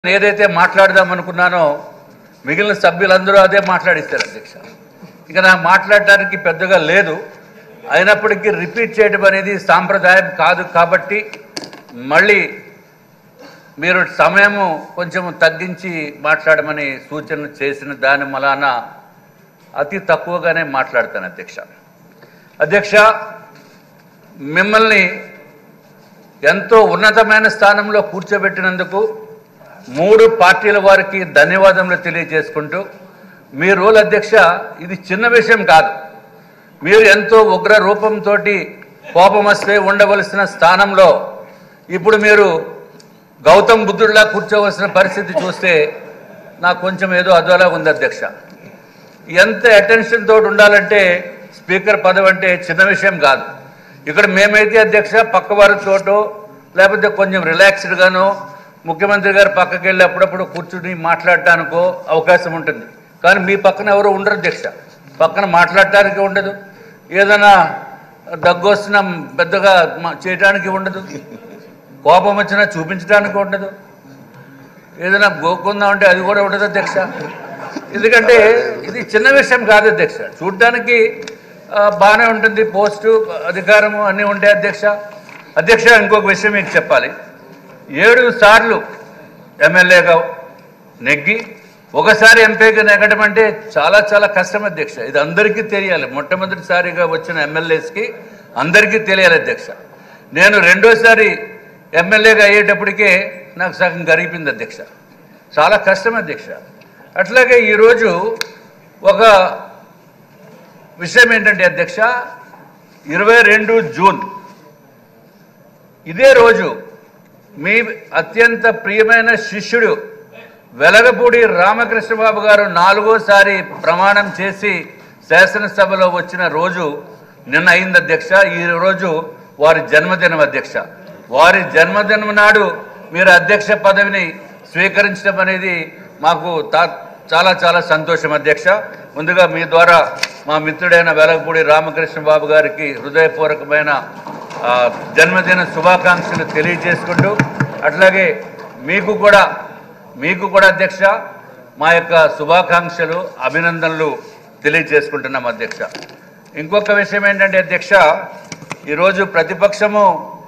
ఏదైతే మాట్లాడదాం అనుకున్నానో మిగిలిన సభ్యులందరూ అదే మాట్లాడిస్తారు అధ్యక్ష ఇక నా మాట్లాడటానికి పెద్దగా లేదు అయినప్పటికీ రిపీట్ చేయడం అనేది సాంప్రదాయం కాదు కాబట్టి మళ్ళీ మీరు సమయము కొంచెం తగ్గించి మాట్లాడమని సూచన చేసిన దాని మలాన అతి తక్కువగానే మాట్లాడతాను అధ్యక్ష అధ్యక్ష మిమ్మల్ని ఎంతో ఉన్నతమైన స్థానంలో కూర్చోబెట్టినందుకు మూడు పార్టీల వారికి ధన్యవాదములు తెలియజేసుకుంటూ మీ రోల్ అధ్యక్ష ఇది చిన్న విషయం కాదు మీరు ఎంతో ఉగ్ర రూపంతో కోపం వస్తే ఉండవలసిన స్థానంలో ఇప్పుడు మీరు గౌతమ్ బుద్ధుడిలా కూర్చోవలసిన పరిస్థితి చూస్తే నాకు కొంచెం ఏదో అదోలా ఉంది అధ్యక్ష ఎంత అటెన్షన్ తోటి ఉండాలంటే స్పీకర్ పదవి అంటే చిన్న విషయం కాదు ఇక్కడ మేమైతే అధ్యక్ష పక్క వారితోటో లేకపోతే కొంచెం రిలాక్స్డ్గానో ముఖ్యమంత్రి గారు పక్కకి వెళ్ళి అప్పుడప్పుడు కూర్చుని మాట్లాడటానికో అవకాశం ఉంటుంది కానీ మీ పక్కన ఎవరు ఉండరు అధ్యక్ష పక్కన మాట్లాడటానికి ఉండదు ఏదైనా దగ్గు వస్తున్నా పెద్దగా మా- చేయటానికి ఉండదు కోపం వచ్చినా చూపించడానికి ఉండదు ఏదైనా గోకుందాం అంటే అది కూడా ఉండదు అధ్యక్ష ఎందుకంటే ఇది చిన్న విషయం కాదు అధ్యక్ష చూడటానికి ఆ, బాగానే ఉంటుంది పోస్టు అధికారము అన్నీ ఉంటాయి అధ్యక్ష అధ్యక్ష ఇంకొక విషయం మీకు చెప్పాలి ఏడు సార్లు ఎమ్మెల్యేగా నెగ్గి ఒకసారి ఎంపీగా నెగ్గడం అంటే చాలా చాలా కష్టం అధ్యక్ష ఇది అందరికీ తెలియాలి మొట్టమొదటిసారిగా వచ్చిన ఎమ్మెల్యేస్కి అందరికీ తెలియాలి అధ్యక్ష నేను రెండోసారి ఎమ్మెల్యేగా అయ్యేటప్పటికే నాకు సగం గరిపింది అధ్యక్ష చాలా కష్టం అధ్యక్ష అట్లాగే ఈరోజు ఒక విషయం ఏంటంటే అధ్యక్ష ఇరవై రెండు జూన్ ఇదే రోజు మీ అత్యంత ప్రియమైన శిష్యుడు వెలగపూడి రామకృష్ణబాబు గారు నాలుగోసారి ప్రమాణం చేసి శాసనసభలో వచ్చిన రోజు నిన్న అయింది అధ్యక్ష ఈ రోజు వారి జన్మదినం అధ్యక్ష వారి జన్మదినం నాడు మీరు అధ్యక్ష పదవిని స్వీకరించడం అనేది మాకు తా- చాలా చాలా సంతోషం అధ్యక్ష ముందుగా మీ ద్వారా మా మిత్రుడైన వెలగపూడి రామకృష్ణ బాబు గారికి హృదయపూర్వకమైన ఆ, జన్మదిన శుభాకాంక్షలు తెలియజేసుకుంటూ అట్లాగే మీకు కూడా మీకు కూడా అధ్యక్ష మా యొక్క శుభాకాంక్షలు అభినందనలు తెలియజేసుకుంటున్నాం అధ్యక్ష ఇంకొక విషయం ఏంటంటే అధ్యక్ష ఈరోజు ప్రతిపక్షము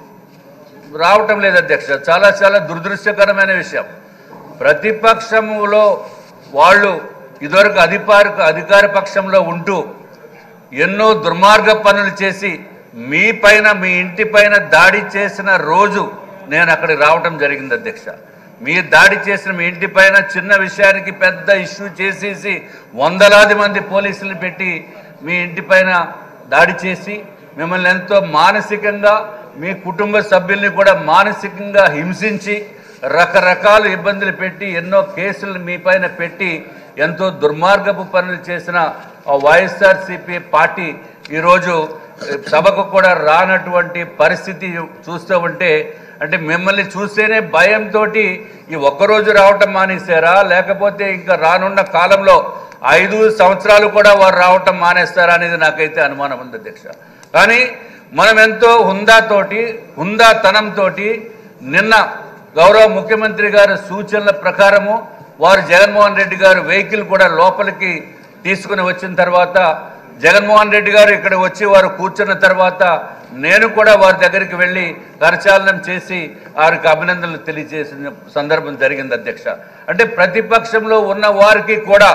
రావటం లేదు అధ్యక్ష చాలా చాలా దురదృష్టకరమైన విషయం ప్రతిపక్షములో వాళ్ళు ఇదివరకు అధికార అధికార పక్షంలో ఉంటూ ఎన్నో దుర్మార్గ పనులు చేసి మీ పైన మీ ఇంటి పైన దాడి చేసిన రోజు నేను అక్కడికి రావటం జరిగింది అధ్యక్ష మీ దాడి చేసిన మీ ఇంటి పైన చిన్న విషయానికి పెద్ద ఇష్యూ చేసేసి వందలాది మంది పోలీసులు పెట్టి మీ ఇంటి పైన దాడి చేసి మిమ్మల్ని ఎంతో మానసికంగా మీ కుటుంబ సభ్యుల్ని కూడా మానసికంగా హింసించి రకరకాల ఇబ్బందులు పెట్టి ఎన్నో కేసులు మీ పైన పెట్టి ఎంతో దుర్మార్గపు పనులు చేసిన ఆ వైఎస్ఆర్సీపీ పార్టీ ఈరోజు సభకు కూడా రానటువంటి పరిస్థితి చూస్తూ ఉంటే అంటే మిమ్మల్ని చూస్తేనే భయంతో ఈ ఒక్కరోజు రావటం మానేశారా లేకపోతే ఇంకా రానున్న కాలంలో ఐదు సంవత్సరాలు కూడా వారు రావటం మానేస్తారా అనేది నాకైతే అనుమానం ఉంది అధ్యక్ష కానీ మనం ఎంతో హుందాతోటి హుందాతనంతో నిన్న గౌరవ ముఖ్యమంత్రి గారి సూచనల ప్రకారము వారు జగన్మోహన్ రెడ్డి గారు వెహికల్ కూడా లోపలికి తీసుకుని వచ్చిన తర్వాత జగన్మోహన్ రెడ్డి గారు ఇక్కడ వచ్చి వారు కూర్చున్న తర్వాత నేను కూడా వారి దగ్గరికి వెళ్ళి కరచాలనం చేసి వారికి అభినందనలు తెలియజేసిన సందర్భం జరిగింది అధ్యక్ష అంటే ప్రతిపక్షంలో ఉన్న వారికి కూడా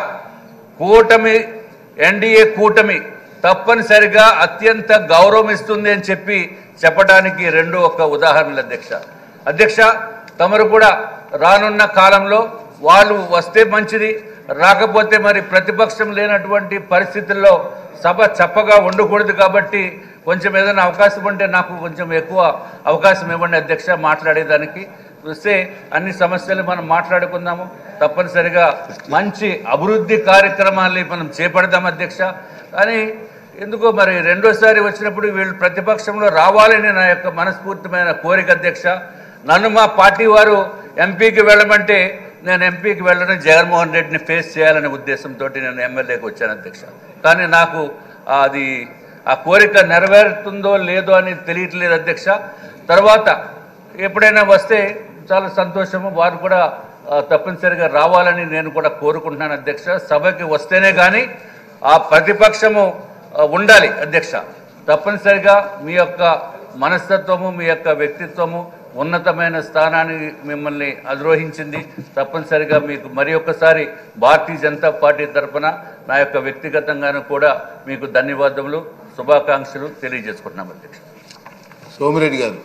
కూటమి ఎన్డీఏ కూటమి తప్పనిసరిగా అత్యంత గౌరవం ఇస్తుంది అని చెప్పి చెప్పడానికి రెండు ఒక ఉదాహరణలు అధ్యక్ష అధ్యక్ష తమరు కూడా రానున్న కాలంలో వాళ్ళు వస్తే మంచిది రాకపోతే మరి ప్రతిపక్షం లేనటువంటి పరిస్థితుల్లో సభ చప్పగా ఉండకూడదు కాబట్టి కొంచెం ఏదైనా అవకాశం ఉంటే నాకు కొంచెం ఎక్కువ అవకాశం ఇవ్వండి అధ్యక్ష మాట్లాడేదానికి చూస్తే అన్ని సమస్యలు మనం మాట్లాడుకుందాము తప్పనిసరిగా మంచి అభివృద్ధి కార్యక్రమాల్ని మనం చేపడదాం అధ్యక్ష కానీ ఎందుకో మరి రెండోసారి వచ్చినప్పుడు వీళ్ళు ప్రతిపక్షంలో రావాలని నా యొక్క మనస్ఫూర్తిమైన కోరిక అధ్యక్ష నన్ను మా పార్టీ వారు ఎంపీకి వెళ్ళమంటే నేను ఎంపీకి వెళ్ళడం జగన్మోహన్ రెడ్డిని ఫేస్ చేయాలనే ఉద్దేశంతో నేను ఎమ్మెల్యేకి వచ్చాను అధ్యక్ష కానీ నాకు అది ఆ కోరిక నెరవేరుతుందో లేదో అని తెలియట్లేదు అధ్యక్ష తర్వాత ఎప్పుడైనా వస్తే చాలా సంతోషము వారు కూడా ఆ, తప్పనిసరిగా రావాలని నేను కూడా కోరుకుంటున్నాను అధ్యక్ష సభకి వస్తేనే కానీ ఆ ప్రతిపక్షము ఆ, ఉండాలి అధ్యక్ష తప్పనిసరిగా మీ యొక్క మనస్తత్వము మీ యొక్క వ్యక్తిత్వము ఉన్నతమైన స్థానాన్ని మిమ్మల్ని అధిరోహించింది తప్పనిసరిగా మీకు మరి ఒక్కసారి భారతీయ జనతా పార్టీ తరఫున నా యొక్క వ్యక్తిగతంగాను కూడా మీకు ధన్యవాదములు శుభాకాంక్షలు తెలియజేసుకుంటున్నాం అధ్యక్ష సోమిరెడ్డి గారు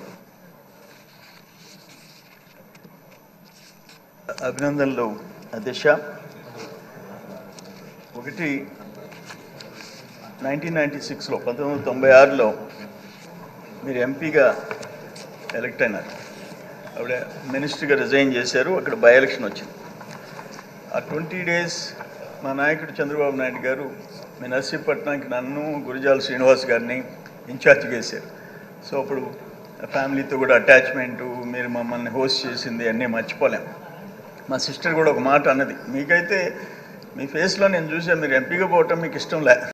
అభినందనలు అధ్యక్ష ఒకటి నైన్టీన్ నైంటీ సిక్స్లో పంతొమ్మిది వందల తొంభై ఆరులో మీరు ఎంపీగా ఎలక్ట్ అయినారు ఆవిడ మినిస్టర్గా రిజైన్ చేశారు అక్కడ బై ఎలక్షన్ వచ్చింది ఆ ట్వంటీ డేస్ మా నాయకుడు చంద్రబాబు నాయుడు గారు మీ నర్సీపట్నానికి నన్ను గురిజాల శ్రీనివాస్ గారిని ఇన్ఛార్జ్ చేశారు సో అప్పుడు ఫ్యామిలీతో కూడా అటాచ్మెంటు మీరు మమ్మల్ని హోస్ట్ చేసింది అన్నీ మర్చిపోలేం మా సిస్టర్ కూడా ఒక మాట అన్నది మీకైతే మీ ఫేస్లో నేను చూసా మీరు ఎంపీగా పోవటం మీకు ఇష్టం లే